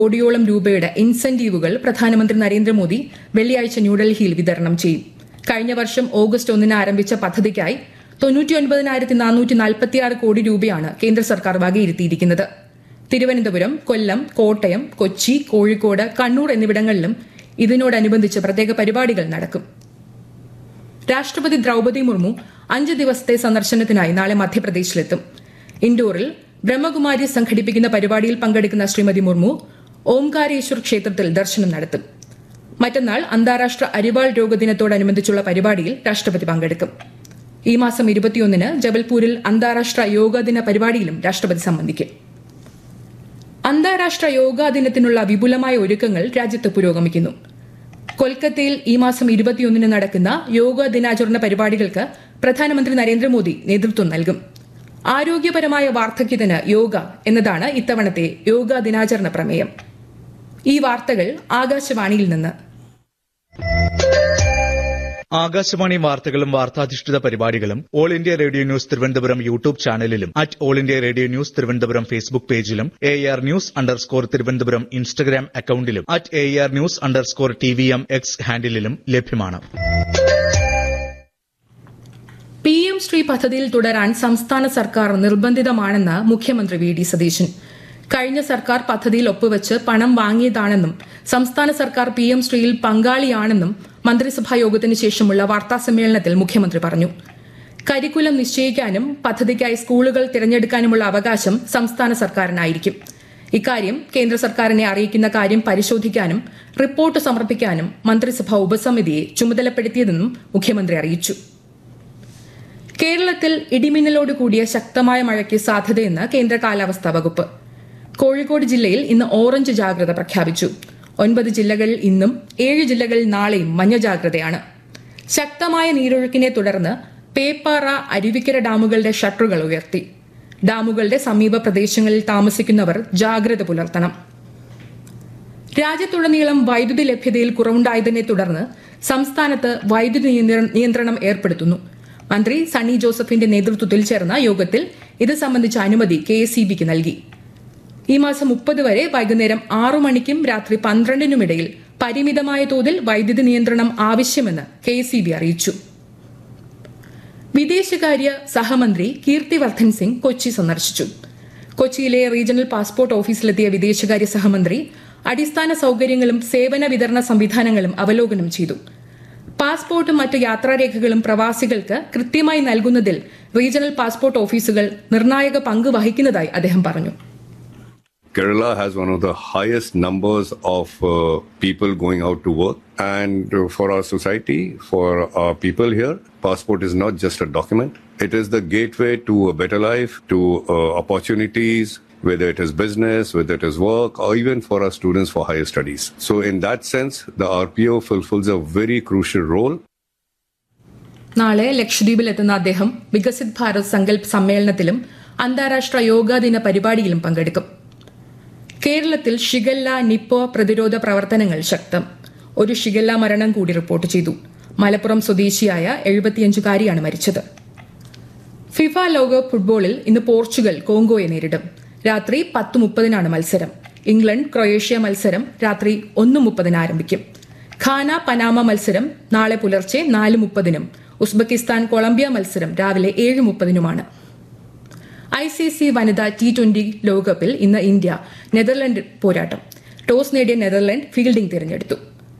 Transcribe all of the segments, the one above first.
കോടിയോളം രൂപയുടെ ഇൻസെന്റീവുകൾ പ്രധാനമന്ത്രി നരേന്ദ്രമോദി വെള്ളിയാഴ്ച ന്യൂഡൽഹിയിൽ വിതരണം ചെയ്യും കഴിഞ്ഞ വർഷം ഓഗസ്റ്റ് ഒന്നിന് ആരംഭിച്ച പദ്ധതിക്കായി തൊണ്ണൂറ്റിയൊൻപതിനായിരത്തി നാനൂറ്റി നാൽപ്പത്തിയാറ് കോടി രൂപയാണ് കേന്ദ്ര സർക്കാർ വകയിരുത്തിയിരിക്കുന്നത് തിരുവനന്തപുരം കൊല്ലം കോട്ടയം കൊച്ചി കോഴിക്കോട് കണ്ണൂർ എന്നിവിടങ്ങളിലും ഇതിനോടനുബന്ധിച്ച് പ്രത്യേക പരിപാടികൾ നടക്കും രാഷ്ട്രപതി ദ്രൗപദി മുർമു അഞ്ച് ദിവസത്തെ സന്ദർശനത്തിനായി നാളെ മധ്യപ്രദേശിലെത്തും ഇൻഡോറിൽ ബ്രഹ്മകുമാരി സംഘടിപ്പിക്കുന്ന പരിപാടിയിൽ പങ്കെടുക്കുന്ന ശ്രീമതി മുർമു ഓംകാരേശ്വർ ക്ഷേത്രത്തിൽ ദർശനം നടത്തും മറ്റന്നാൾ അന്താരാഷ്ട്ര അരിവാൾ രോഗദിനത്തോടനുബന്ധിച്ചുള്ള പരിപാടിയിൽ രാഷ്ട്രപതി പങ്കെടുക്കും ഈ മാസം ഇരുപത്തിയൊന്നിന് ജബൽപൂരിൽ അന്താരാഷ്ട്ര യോഗാ ദിന പരിപാടിയിലും രാഷ്ട്രപതി സംബന്ധിക്കും അന്താരാഷ്ട്ര യോഗാ ദിനത്തിനുള്ള വിപുലമായ ഒരുക്കങ്ങൾ രാജ്യത്ത് പുരോഗമിക്കുന്നു കൊൽക്കത്തയിൽ ഈ മാസം ഇരുപത്തിയൊന്നിന് നടക്കുന്ന യോഗ ദിനാചരണ പരിപാടികൾക്ക് പ്രധാനമന്ത്രി നരേന്ദ്രമോദി നേതൃത്വം നൽകും ആരോഗ്യപരമായ വാർദ്ധക്യത്തിന് യോഗ എന്നതാണ് ഇത്തവണത്തെ യോഗ ദിനാചരണ പ്രമേയം ഈ വാർത്തകൾ ആകാശവാണിയിൽ നിന്ന് ആകാശവാണി വാർത്തകളും വാർത്താധിഷ്ഠിത പരിപാടികളും all India radio news Thiruvananthapuram YouTube ചാനലിലും at all India radio news Thiruvananthapuram Facebook പേജിലും A R news underscore Thiruvananthapuram Instagram അക്കൌണ്ടിലും at A R news underscore T V M X ഹാൻഡിലും ലഭ്യമാണ് പി എം ശ്രീ പദ്ധതിയിൽ തുടരാൻ സംസ്ഥാന സർക്കാർ നിർബന്ധിതമാണെന്ന് മുഖ്യമന്ത്രി വി ഡി സതീശൻ കഴിഞ്ഞ സർക്കാർ പദ്ധതിയിൽ ഒപ്പുവെച്ച് പണം വാങ്ങിയതാണെന്നും സംസ്ഥാന സർക്കാർ പി എം ശ്രീയിൽ പങ്കാളിയാണെന്നും മന്ത്രിസഭാ യോഗത്തിന് ശേഷമുള്ള വാർത്താസമ്മേളനത്തിൽ മുഖ്യമന്ത്രി പറഞ്ഞു കരിക്കുലം നിശ്ചയിക്കാനും പദ്ധതിക്കായി സ്കൂളുകൾ തിരഞ്ഞെടുക്കാനുമുള്ള അവകാശം സംസ്ഥാന സർക്കാരിനായിരിക്കും ഇക്കാര്യം കേന്ദ്ര സർക്കാരിനെ അറിയിക്കുന്ന കാര്യം പരിശോധിക്കാനും റിപ്പോർട്ട് സമർപ്പിക്കാനും മന്ത്രിസഭാ ഉപസമിതിയെ ചുമതലപ്പെടുത്തിയതെന്നും മുഖ്യമന്ത്രി അറിയിച്ചു കേരളത്തിൽ ഇടിമിന്നലോട് കൂടിയ ശക്തമായ മഴയ്ക്ക് സാധ്യതയെന്ന് കേന്ദ്ര കാലാവസ്ഥാ വകുപ്പ് കോഴിക്കോട് ജില്ലയിൽ ഇന്ന് ഓറഞ്ച് ജാഗ്രത പ്രഖ്യാപിച്ചു ഒൻപത് ജില്ലകളിൽ ഇന്നും ഏഴ് ജില്ലകളിൽ നാളെയും മഞ്ഞ ജാഗ്രതയാണ് ശക്തമായ നീരൊഴുക്കിനെ തുടർന്ന് പേപ്പാറ അരുവിക്കര ഡാമുകളുടെ ഷട്ടറുകൾ ഉയർത്തി ഡാമുകളുടെ സമീപ പ്രദേശങ്ങളിൽ താമസിക്കുന്നവർ ജാഗ്രത പുലർത്തണം രാജ്യത്തുടനീളം വൈദ്യുതി ലഭ്യതയിൽ കുറവുണ്ടായതിനെ തുടർന്ന് സംസ്ഥാനത്ത് വൈദ്യുതി നിയന്ത്ര- നിയന്ത്രണം ഏർപ്പെടുത്തുന്നു മന്ത്രി സണ്ണി ജോസഫിന്റെ നേതൃത്വത്തിൽ ചേർന്ന യോഗത്തിൽ ഇത് സംബന്ധിച്ച അനുമതി കെ എസ് നൽകി ഈ മാസം മുപ്പത് വരെ വൈകുന്നേരം ആറു മണിക്കും രാത്രി പന്ത്രണ്ടിനുമിടയിൽ പരിമിതമായ തോതിൽ വൈദ്യുതി നിയന്ത്രണം ആവശ്യമെന്ന് കെ അറിയിച്ചു വിദേശകാര്യ സഹമന്ത്രി കീർത്തിവർദ്ധൻ സിംഗ് കൊച്ചി സന്ദർശിച്ചു കൊച്ചിയിലെ റീജിയണൽ പാസ്പോർട്ട് ഓഫീസിലെത്തിയ വിദേശകാര്യ സഹമന്ത്രി അടിസ്ഥാന സൌകര്യങ്ങളും സേവന വിതരണ സംവിധാനങ്ങളും അവലോകനം ചെയ്തു പാസ്പോർട്ടും മറ്റ് യാത്രാരേഖകളും പ്രവാസികൾക്ക് കൃത്യമായി നൽകുന്നതിൽ റീജിയണൽ പാസ്പോർട്ട് ഓഫീസുകൾ നിർണായക പങ്ക് വഹിക്കുന്നതായി അദ്ദേഹം പറഞ്ഞു Kerala has one of the highest numbers of uh, people going out to work. And uh, for our society, for our people here, passport is not just a document. It is the gateway to a better life, to uh, opportunities, whether it is business, whether it is work, or even for our students for higher studies. So in that sense, the RPO fulfills a very crucial role. നാളെ ലക്ഷദ്വീപിലെത്തുന്ന അദ്ദേഹം വികസിത് ഭാരത് സങ്കല്പ് സമ്മേളനത്തിലും അന്താരാഷ്ട്ര യോഗാ ദിന പരിപാടിയിലും പങ്കെടുക്കും കേരളത്തിൽ shigella നിപ്പോ പ്രതിരോധ പ്രവർത്തനങ്ങൾ ശക്തം ഒരു ഷിഗല്ല മരണം കൂടി റിപ്പോർട്ട് ചെയ്തു മലപ്പുറം സ്വദേശിയായ എഴുപത്തിയഞ്ചുകാരിയാണ് മരിച്ചത് ഫിഫ ലോകകപ്പ് ഫുട്ബോളിൽ ഇന്ന് പോർച്ചുഗൽ കോങ്കോയെ നേരിടും രാത്രി പത്ത് മുപ്പതിനാണ് മത്സരം ഇംഗ്ലണ്ട് ക്രൊയേഷ്യ മത്സരം രാത്രി ഒന്ന് മുപ്പതിന് ആരംഭിക്കും ഖാന പനാമ മത്സരം നാളെ പുലർച്ചെ നാല് മുപ്പതിനും ഉസ്ബെക്കിസ്ഥാൻ കൊളംബിയ മത്സരം രാവിലെ ഏഴ് മുപ്പതിനുമാണ് ഐ സി സി വനിതാ ടി ട്വന്റി ലോകകപ്പിൽ ഇന്ന് ഇന്ത്യ നെതർലൻഡ് പോരാട്ടം ടോസ് നേടിയ നെതർലൻഡ് ഫീൽഡിംഗ് തിരഞ്ഞെടുത്തു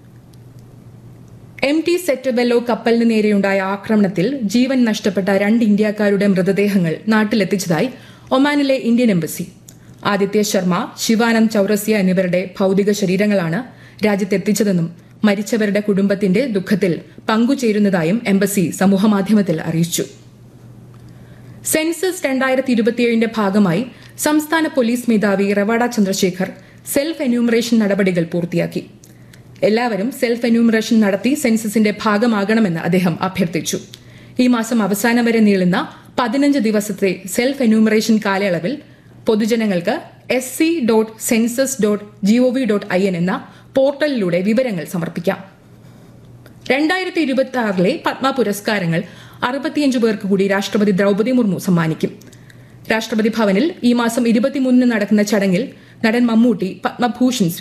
എം ടി സെറ്റബെല്ലോ കപ്പലിന് നേരെയുണ്ടായ ആക്രമണത്തിൽ ജീവൻ നഷ്ടപ്പെട്ട രണ്ട് ഇന്ത്യക്കാരുടെ മൃതദേഹങ്ങൾ നാട്ടിലെത്തിച്ചതായി ഒമാനിലെ ഇന്ത്യൻ എംബസി ആദിത്യ ശർമ്മ ശിവാനന്ദ് ചൌറസ്യ എന്നിവരുടെ ഭൌതിക ശരീരങ്ങളാണ് രാജ്യത്തെത്തിച്ചതെന്നും മരിച്ചവരുടെ കുടുംബത്തിന്റെ ദുഃഖത്തിൽ പങ്കുചേരുന്നതായും എംബസി സമൂഹമാധ്യമത്തിൽ അറിയിച്ചു സെൻസസ് രണ്ടായിരത്തി ഇരുപത്തിയേഴിന്റെ ഭാഗമായി സംസ്ഥാന പോലീസ് മേധാവി റവാഡ ചന്ദ്രശേഖർ സെൽഫ് എന്യൂമറേഷൻ നടപടികൾ പൂർത്തിയാക്കി എല്ലാവരും സെൽഫ് എന്യൂമറേഷൻ നടത്തി സെൻസസിന്റെ ഭാഗമാകണമെന്ന് അദ്ദേഹം അഭ്യർത്ഥിച്ചു ഈ മാസം അവസാനം വരെ നീളുന്ന പതിനഞ്ച് ദിവസത്തെ സെൽഫ് എന്യൂമറേഷൻ കാലയളവിൽ പൊതുജനങ്ങൾക്ക് S C dot census dot G O V dot I N എന്ന പോർട്ടലിലൂടെ വിവരങ്ങൾ സമർപ്പിക്കാം രണ്ടായിരത്തി ഇരുപത്തി ആറിലെ പത്മ പുരസ്കാരങ്ങൾ അറുപത്തിയഞ്ച് പേർക്ക് കൂടി രാഷ്ട്രപതി ദ്രൗപദി മുർമു സമ്മാനിക്കും രാഷ്ട്രപതി ഭവനിൽ ഈ മാസം ഇരുപത്തിമൂന്നിന് നടക്കുന്ന ചടങ്ങിൽ നടൻ മമ്മൂട്ടി പത്മഭൂഷൺ